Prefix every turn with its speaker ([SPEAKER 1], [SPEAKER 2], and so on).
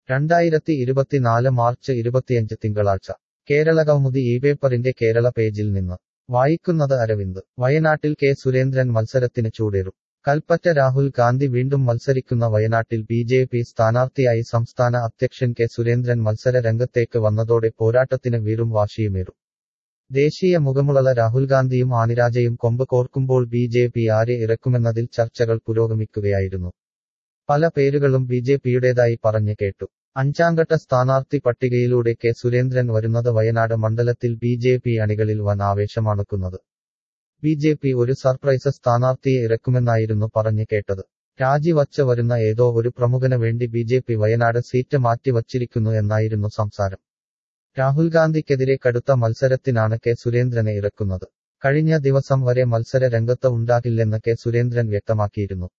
[SPEAKER 1] രണ്ടായിരത്തി ഇരുപത്തിനാല് മാർച്ച് ഇരുപത്തിയഞ്ച് തിങ്കളാഴ്ച കേരളകൗമുദി ഈ പേപ്പറിന്റെ കേരള പേജിൽ നിന്ന് വായിക്കുന്നത് അരവിന്ദ് വയനാട്ടിൽ കെ സുരേന്ദ്രൻ മത്സരത്തിന് ചൂടേറും കൽപ്പറ്റ രാഹുൽ ഗാന്ധി വീണ്ടും മത്സരിക്കുന്ന വയനാട്ടിൽ ബി ജെ പി സ്ഥാനാർത്ഥിയായി സംസ്ഥാന അധ്യക്ഷൻ കെ സുരേന്ദ്രൻ മത്സര രംഗത്തേക്ക് വന്നതോടെ പോരാട്ടത്തിന് വീറും വാശിയുമേറും ദേശീയ മുഖമുള്ള രാഹുൽ ഗാന്ധിയും ആനിരാജയും കൊമ്പ് കോർക്കുമ്പോൾ ബി ജെ പി ആരെ ഇറക്കുമെന്നതിൽ ചർച്ചകൾ പുരോഗമിക്കുകയായിരുന്നു പല പേരുകളും ബി ജെ പിയുടേതായി പറഞ്ഞു കേട്ടു അഞ്ചാംഘട്ട സ്ഥാനാർത്ഥി പട്ടികയിലൂടെ കെ സുരേന്ദ്രൻ വരുന്നത് വയനാട് മണ്ഡലത്തിൽ ബി ജെ പി അണികളിൽ വൻ ആവേശമാണുക്കുന്നത് ബി ജെ പി ഒരു സർപ്രൈസ് സ്ഥാനാർത്ഥിയെ ഇറക്കുമെന്നായിരുന്നു പറഞ്ഞു കേട്ടത് രാജിവച്ച വരുന്ന ഏതോ ഒരു പ്രമുഖന് വേണ്ടി B J P Wayanad seat മാറ്റിവച്ചിരിക്കുന്നു എന്നായിരുന്നു സംസാരം രാഹുൽ ഗാന്ധിക്കെതിരെ കടുത്ത മത്സരത്തിനാണ് കെ സുരേന്ദ്രനെ ഇറക്കുന്നത് കഴിഞ്ഞ ദിവസം വരെ മത്സര രംഗത്ത് ഉണ്ടാകില്ലെന്ന് കെ സുരേന്ദ്രൻ വ്യക്തമാക്കിയിരുന്നു